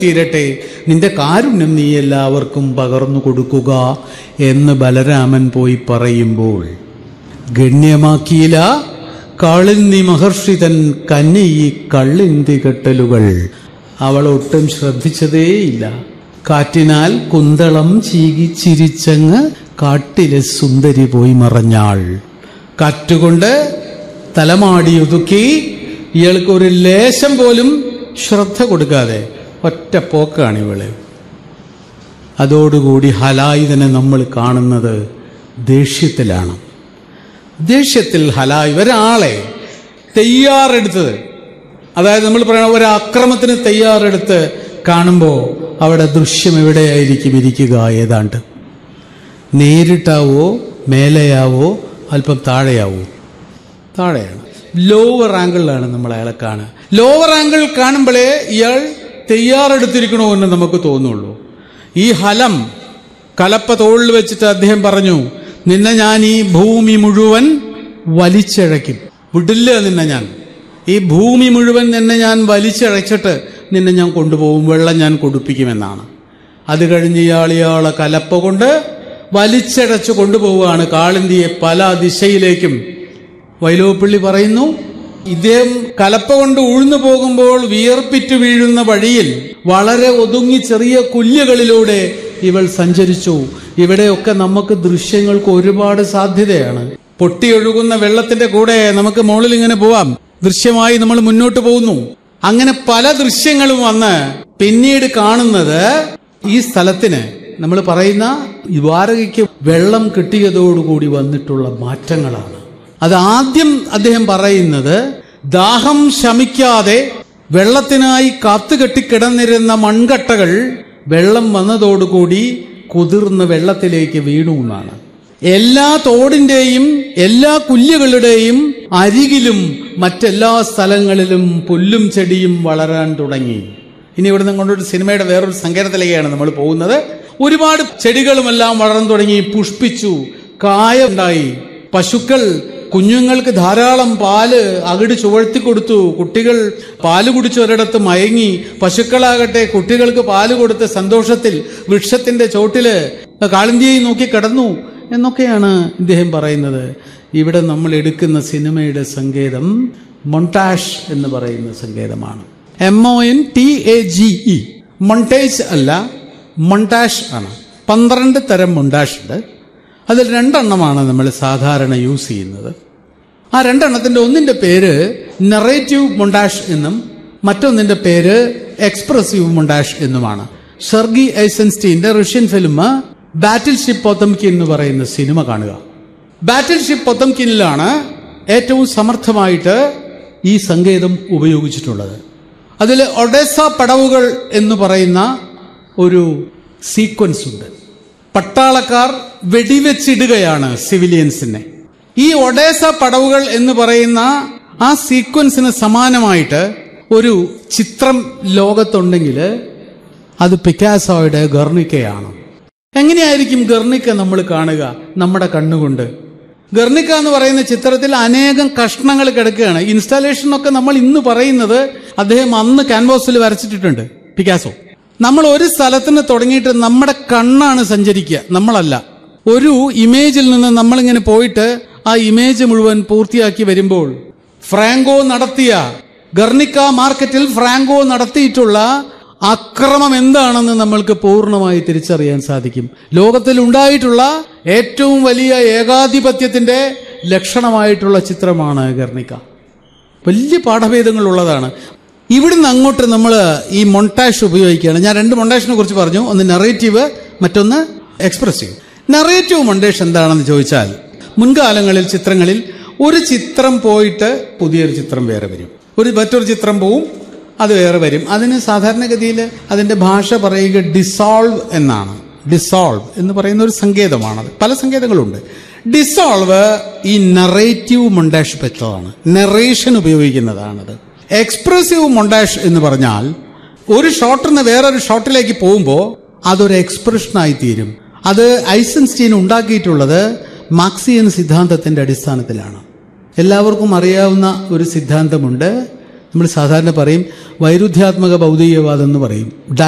തീരട്ടെ നിന്റെ കാരുണ്യം നീ എല്ലാവർക്കും പകർന്നു കൊടുക്കുക എന്ന് ബലരാമൻ പോയി പറയുമ്പോൾ ഗണ്യമാക്കിയില്ല കാളിന്തി മഹർഷി തൻ കന്നി ഈ കള്ളിന്തി കെട്ടലുകൾ അവൾ ഒട്ടും ശ്രദ്ധിച്ചതേയില്ല കാറ്റിനാൽ കുന്തളം ചീകി ചിരിച്ചങ്ങ് കാട്ടിലെ സുന്ദരി പോയി മറഞ്ഞാൾ കാറ്റുകൊണ്ട് തലമാടി ഒതുക്കി ഇയാൾക്ക് ഒരു ലേശം പോലും ശ്രദ്ധ കൊടുക്കാതെ ഒറ്റ പോക്കാണ് ഇവള് അതോടുകൂടി ഹലായുധനെ നമ്മൾ കാണുന്നത് ദേഷ്യത്തിലാണ് ദേഷ്യത്തിൽ ഹലായ് ഒരാളെ തയ്യാറെടുത്തത് അതായത് നമ്മൾ പറയണ ഒരു അക്രമത്തിന് തയ്യാറെടുത്ത് കാണുമ്പോൾ അവിടെ ദൃശ്യം എവിടെയായിരിക്കും ഇരിക്കുക ഏതാണ്ട് നേരിട്ടാവോ മേലെയാവോ അല്പം താഴെയാവോ താഴെയാണ് ലോവർ ആംഗിളിലാണ് നമ്മൾ അയാളെ കാണുക ലോവർ ആംഗിൾ കാണുമ്പോഴേ ഇയാൾ തയ്യാറെടുത്തിരിക്കണോ എന്ന് നമുക്ക് തോന്നുള്ളൂ ഈ ഹലം കലപ്പ തോളിൽ വെച്ചിട്ട് അദ്ദേഹം പറഞ്ഞു നിന്നെ ഞാൻ ഈ ഭൂമി മുഴുവൻ വലിച്ചഴയ്ക്കും വിടില്ല നിന്നെ ഞാൻ ഈ ഭൂമി മുഴുവൻ നിന്നെ ഞാൻ വലിച്ചഴച്ചിട്ട് നിന്നെ ഞാൻ കൊണ്ടുപോകും വെള്ളം ഞാൻ കൊടുപ്പിക്കുമെന്നാണ് അത് കഴിഞ്ഞ് ഇയാൾ ഇയാളെ കലപ്പ കൊണ്ട് വലിച്ചടച്ച് കൊണ്ടുപോവുകയാണ് കാളിന്തിയെ പല ദിശയിലേക്കും വൈലോപ്പിള്ളി പറയുന്നു ഇദ്ദേഹം കലപ്പ കൊണ്ട് ഉഴുന്നു പോകുമ്പോൾ വിയർപ്പിറ്റു വീഴുന്ന വഴിയിൽ വളരെ ഒതുങ്ങി ചെറിയ കുല്യകളിലൂടെ ഇവൾ സഞ്ചരിച്ചു ഇവിടെയൊക്കെ നമുക്ക് ദൃശ്യങ്ങൾക്ക് ഒരുപാട് സാധ്യതയാണ് പൊട്ടിയൊഴുകുന്ന വെള്ളത്തിന്റെ കൂടെ നമുക്ക് മുകളിൽ ഇങ്ങനെ പോവാം ദൃശ്യമായി നമ്മൾ മുന്നോട്ട് പോകുന്നു അങ്ങനെ പല ദൃശ്യങ്ങളും വന്ന് പിന്നീട് കാണുന്നത് ഈ സ്ഥലത്തിന് നമ്മൾ പറയുന്ന ദ്വാരകയ്ക്ക് വെള്ളം കിട്ടിയതോടുകൂടി വന്നിട്ടുള്ള മാറ്റങ്ങളാണ് അത് ആദ്യം അദ്ദേഹം പറയുന്നത് ദാഹം ശമിക്കാതെ വെള്ളത്തിനായി കാത്തുകെട്ടിക്കിടന്നിരുന്ന മൺകട്ടകൾ വെള്ളം വന്നതോടുകൂടി കുതിർന്ന് വെള്ളത്തിലേക്ക് വീണു എന്നാണ് എല്ലാ തോടിന്റെയും എല്ലാ കുല്ലുകളുടെയും അരികിലും മറ്റെല്ലാ സ്ഥലങ്ങളിലും പുല്ലും ചെടിയും വളരാൻ തുടങ്ങി ഇനി ഇവിടുന്ന് കൊണ്ടൊരു സിനിമയുടെ വേറൊരു സങ്കേതത്തിലേക്കാണ് നമ്മൾ പോകുന്നത് ഒരുപാട് ചെടികളുമെല്ലാം വളർന്നു തുടങ്ങി പുഷ്പിച്ചു കായ ഉണ്ടായി പശുക്കൾ കുഞ്ഞുങ്ങൾക്ക് ധാരാളം പാല് അകിട് ചുവഴ്ത്തി കൊടുത്തു കുട്ടികൾ പാല് കുടിച്ച് ഒരിടത്ത് മയങ്ങി പശുക്കളാകട്ടെ കുട്ടികൾക്ക് പാല് കൊടുത്ത് സന്തോഷത്തിൽ വൃക്ഷത്തിന്റെ ചോട്ടില് കാളിന്തിയെ നോക്കി കിടന്നു എന്നൊക്കെയാണ് ഇദ്ദേഹം പറയുന്നത് ഇവിടെ നമ്മൾ എടുക്കുന്ന സിനിമയുടെ സങ്കേതം മൊണ്ടാഷ് എന്ന് പറയുന്ന സങ്കേതമാണ് M O N T A G E montage അല്ല മൊണ്ടാഷ് ആണ് പന്ത്രണ്ട് തരം മൊണ്ടാഷ് ഉണ്ട് അതിൽ രണ്ടെണ്ണമാണ് നമ്മൾ സാധാരണ യൂസ് ചെയ്യുന്നത് ആ രണ്ടെണ്ണത്തിന്റെ ഒന്നിന്റെ പേര് നെറേറ്റീവ് മൊണ്ടാഷ് എന്നും മറ്റൊന്നിന്റെ പേര് എക്സ്പ്രസീവ് മൊണ്ടാഷ് എന്നുമാണ് ഷർഗി ഐസൻസ്റ്റീന്റെ Russian film battleship Potemkin എന്ന് പറയുന്ന സിനിമ കാണുക ബാറ്റിൽ ഷിപ്പ് പൊത്തംകിനിലാണ് ഏറ്റവും സമർത്ഥമായിട്ട് ഈ സങ്കേതം ഉപയോഗിച്ചിട്ടുള്ളത് അതിൽ ഒഡേസ പടവുകൾ എന്ന് പറയുന്ന ഒരു സീക്വൻസ് ഉണ്ട് പട്ടാളക്കാർ വെടിവെച്ചിടുകയാണ് സിവിലിയൻസിനെ ഈ ഒഡേസ പടവുകൾ എന്ന് പറയുന്ന ആ സീക്വൻസിന് സമാനമായിട്ട് ഒരു ചിത്രം ലോകത്തുണ്ടെങ്കിൽ അത് പിക്കാസോയുടെ ഗർണിക്കയാണ് എങ്ങനെയായിരിക്കും ഗർണിക്ക നമ്മൾ കാണുക നമ്മുടെ കണ്ണുകൊണ്ട് ഗർണിക്ക എന്ന് പറയുന്ന ചിത്രത്തിൽ അനേകം കഷ്ണങ്ങൾ കിടക്കുകയാണ് ഇൻസ്റ്റാലേഷൻ ഒക്കെ നമ്മൾ ഇന്ന് പറയുന്നത് അദ്ദേഹം അന്ന് ക്യാൻവാസിൽ വരച്ചിട്ടിട്ടുണ്ട് പിക്കാസോ നമ്മൾ ഒരു സ്ഥലത്തിന് തുടങ്ങിയിട്ട് നമ്മുടെ കണ്ണാണ് സഞ്ചരിക്കുക നമ്മളല്ല ഒരു ഇമേജിൽ നിന്ന് നമ്മളിങ്ങനെ പോയിട്ട് ആ ഇമേജ് മുഴുവൻ പൂർത്തിയാക്കി വരുമ്പോൾ ഫ്രാങ്കോ നടത്തിയ ഗർണിക്ക മാർക്കറ്റിൽ ഫ്രാങ്കോ നടത്തിയിട്ടുള്ള അക്രമം എന്താണെന്ന് നമ്മൾക്ക് പൂർണ്ണമായി തിരിച്ചറിയാൻ സാധിക്കും ലോകത്തിൽ ഉണ്ടായിട്ടുള്ള ഏറ്റവും വലിയ ഏകാധിപത്യത്തിന്റെ ലക്ഷണമായിട്ടുള്ള ചിത്രമാണ് ഗർണിക്ക വലിയ പാഠഭേദങ്ങൾ ഉള്ളതാണ് ഇവിടുന്ന് അങ്ങോട്ട് നമ്മൾ ഈ മൊണ്ടാഷ് ഉപയോഗിക്കുകയാണ് ഞാൻ രണ്ട് മൊണ്ടാഷിനെ കുറിച്ച് പറഞ്ഞു ഒന്ന് നെറേറ്റീവ് മറ്റൊന്ന് എക്സ്പ്രസീവ് നെറേറ്റീവ് മൊണ്ടേഷ് എന്താണെന്ന് ചോദിച്ചാൽ മുൻകാലങ്ങളിൽ ചിത്രങ്ങളിൽ ഒരു ചിത്രം പോയിട്ട് പുതിയൊരു ചിത്രം വേറെ വരും ഒരു മറ്റൊരു ചിത്രം പോവും അത് വേറെ വരും അതിന് സാധാരണഗതിയിൽ അതിന്റെ ഭാഷ പറയുക ഡിസോൾവ് എന്നാണ് ഡിസോൾവ് എന്ന് പറയുന്ന ഒരു സങ്കേതമാണത് പല സങ്കേതങ്ങളുണ്ട് ഡിസോൾവ് ഈ നെറേറ്റീവ് മൊണ്ടാഷ് പെറ്റതാണ് നെറേഷൻ ഉപയോഗിക്കുന്നതാണത് എക്സ്പ്രസീവ് മൊണ്ടാഷ് എന്ന് പറഞ്ഞാൽ ഒരു ഷോട്ടിൽ നിന്ന് വേറൊരു ഷോട്ടിലേക്ക് പോകുമ്പോൾ അതൊരു എക്സ്പ്രഷനായി തീരും അത് ഐസൻസ്റ്റീൻ ഉണ്ടാക്കിയിട്ടുള്ളത് മാർക്സിയൻ സിദ്ധാന്തത്തിന്റെ അടിസ്ഥാനത്തിലാണ് എല്ലാവർക്കും അറിയാവുന്ന ഒരു സിദ്ധാന്തമുണ്ട് നമ്മൾ സാധാരണ പറയും വൈരുദ്ധ്യാത്മക ഭൗതികവാദം എന്ന് പറയും